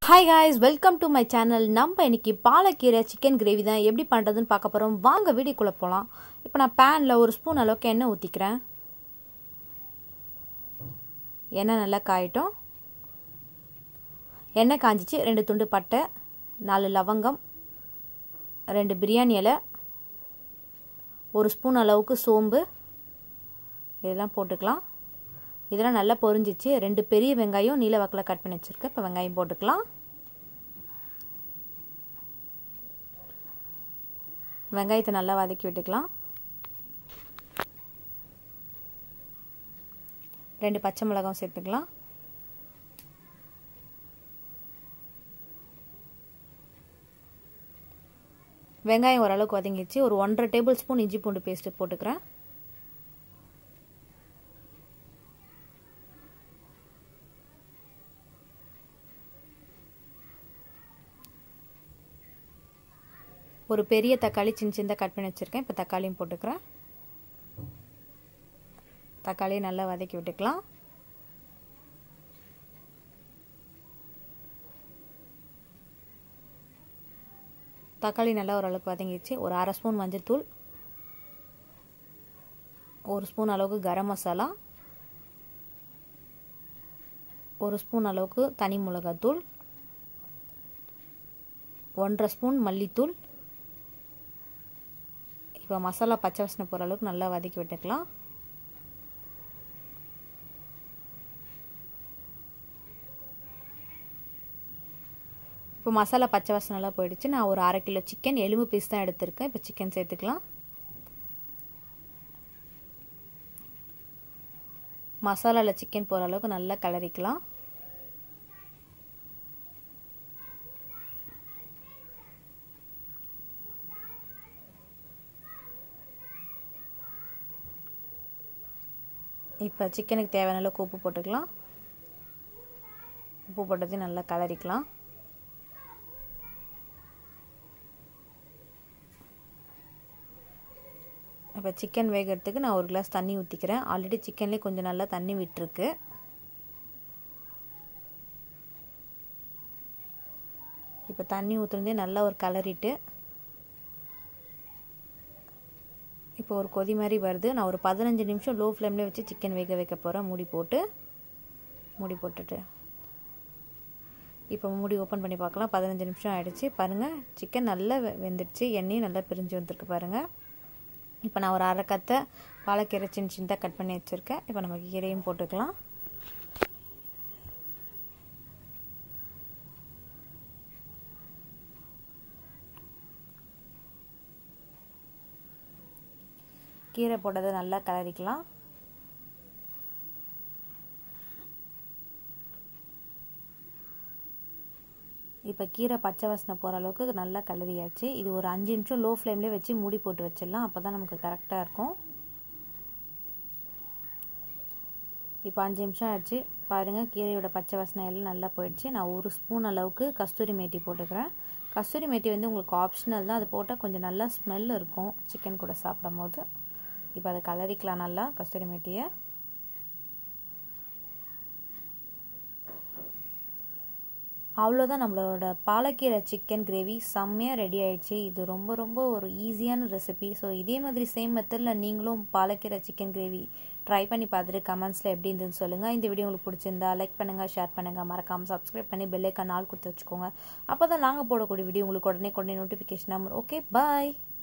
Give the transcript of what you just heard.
hi guys welcome to my channel நம்ம இன்னைக்கு பாலக்கீரை chicken gravy தான் எப்படி பண்ணுறதுன்னு பார்க்க போகிறோம் வாங்க வீடியோக்குள்ளே போகலாம் இப்போ நான் பேனில் ஒரு ஸ்பூன் அளவுக்கு எண்ணெய் ஊற்றிக்கிறேன் எண்ணெய் நல்லா காயட்டும் எண்ணெய் காஞ்சிச்சு ரெண்டு துண்டு பட்டை நாலு லவங்கம் ரெண்டு பிரியாணி இலை ஒரு ஸ்பூன் அளவுக்கு சோம்பு இதெல்லாம் போட்டுக்கலாம் இதெல்லாம் நல்லா பொரிஞ்சிச்சு ரெண்டு பெரிய வெங்காயம் நீல வாக்கில் கட் பண்ணி வச்சுருக்கேன் இப்போ வெங்காயம் போட்டுக்கலாம் வெங்காயத்தை நல்லா வதக்கி விட்டுக்கலாம் ரெண்டு பச்சை மிளகாயும் சேர்த்துக்கலாம் வெங்காயம் ஓரளவுக்கு வதங்கிடுச்சு ஒரு ஒன்றரை டேபிள் ஸ்பூன் இஞ்சி பூண்டு பேஸ்ட்டு போட்டுக்கிறேன் ஒரு பெரிய தக்காளி சின்ன சின்னதாக கட் பண்ணி வச்சுருக்கேன் இப்போ தக்காளியும் போட்டுக்கிறேன் தக்காளியை நல்லா வதக்கி விட்டுக்கலாம் தக்காளி நல்லா ஓரளவுக்கு வதங்கிடுச்சு ஒரு அரை ஸ்பூன் மஞ்சள்தூள் ஒரு ஸ்பூன் அளவுக்கு கரம் மசாலா ஒரு ஸ்பூன் அளவுக்கு தனி மிளகாத்தூள் ஒன்றரை ஸ்பூன் மல்லித்தூள் இப்போ மசாலா பச்சை வாசனை போகிற அளவுக்கு நல்லா வதக்கி விட்டுக்கலாம் இப்போ மசாலா பச்சை வாசனை நல்லா போயிடுச்சு நான் ஒரு அரை கிலோ சிக்கன் எலும்பு பீஸ் தான் எடுத்திருக்கேன் இப்போ சிக்கன் சேர்த்துக்கலாம் மசாலாவில் சிக்கன் போகிற அளவுக்கு நல்லா கிளறிக்கலாம் இப்போ சிக்கனுக்கு தேவையான அளவுக்கு உப்பு போட்டுக்கலாம் உப்பு போட்டதையும் நல்லா கலரிக்கலாம் இப்போ சிக்கன் வேகிறதுக்கு நான் ஒரு கிளாஸ் தண்ணி ஊற்றிக்கிறேன் ஆல்ரெடி சிக்கன்லேயே கொஞ்சம் நல்லா தண்ணி விட்டுருக்கு இப்போ தண்ணி ஊற்றுனதே நல்லா ஒரு கலரிட்டு இப்போ ஒரு கொதி மாதிரி வருது நான் ஒரு பதினஞ்சு நிமிஷம் லோ ஃப்ளேம்லேயே வச்சு சிக்கன் வேக வைக்க போகிறேன் மூடி போட்டு மூடி போட்டுட்டு இப்போ மூடி ஓப்பன் பண்ணி பார்க்கலாம் பதினஞ்சு நிமிஷம் ஆகிடுச்சு பாருங்கள் சிக்கன் நல்லா வெந்துடுச்சு எண்ணெயும் நல்லா பிரிஞ்சு வந்திருக்கு பாருங்கள் இப்போ நான் ஒரு அரை கத்தை பாலக்கீரை சின்ன சின்னதாக கட் பண்ணி வச்சுருக்கேன் இப்போ நம்ம கீரையும் போட்டுக்கலாம் கீரை போட்டதை நல்லா கலரிக்கலாம் இப்போ கீரை பச்சை வாசனை போகிற அளவுக்கு நல்லா கலரியாச்சு இது ஒரு அஞ்சு நிமிஷம் லோ ஃப்ளேம்லேயே வச்சு மூடி போட்டு வச்சிடலாம் அப்போ தான் நமக்கு கரெக்டாக இருக்கும் இப்போ அஞ்சு நிமிஷம் ஆச்சு பாருங்கள் கீரையோட பச்சை வாசனை எல்லாம் நல்லா போயிடுச்சு நான் ஒரு ஸ்பூன் அளவுக்கு கஸ்தூரி மேட்டி போட்டுக்கிறேன் கஸ்தூரி மேட்டி வந்து உங்களுக்கு ஆப்ஷனல் தான் அது போட்டால் கொஞ்சம் நல்லா ஸ்மெல் இருக்கும் சிக்கன் கூட சாப்பிடும் போது இப்போ அதை கலரிக்கலாம் நல்லா கஸ்தூரி மேட்டியை அவ்வளோதான் நம்மளோட பாலக்கீரை சிக்கன் கிரேவி செம்மையாக ரெடி ஆயிடுச்சு இது ரொம்ப ரொம்ப ஒரு ஈஸியான ரெசிபி ஸோ இதே மாதிரி சேம் மெத்தடில் நீங்களும் பாலக்கீரை சிக்கன் கிரேவி ட்ரை பண்ணி பார்த்துட்டு கமெண்ட்ஸில் எப்படி இருந்துன்னு சொல்லுங்கள் இந்த வீடியோ உங்களுக்கு பிடிச்சிருந்தா லைக் பண்ணுங்கள் ஷேர் பண்ணுங்கள் மறக்காமல் சப்ஸ்கிரைப் பண்ணி பெல்லைக்கான நாள் கொடுத்து வச்சுக்கோங்க அப்போ தான் நாங்கள் போடக்கூடிய வீடியோ உங்களுக்கு உடனே உடனே நோட்டிஃபிகேஷன் நம்பர் ஓகே பாய்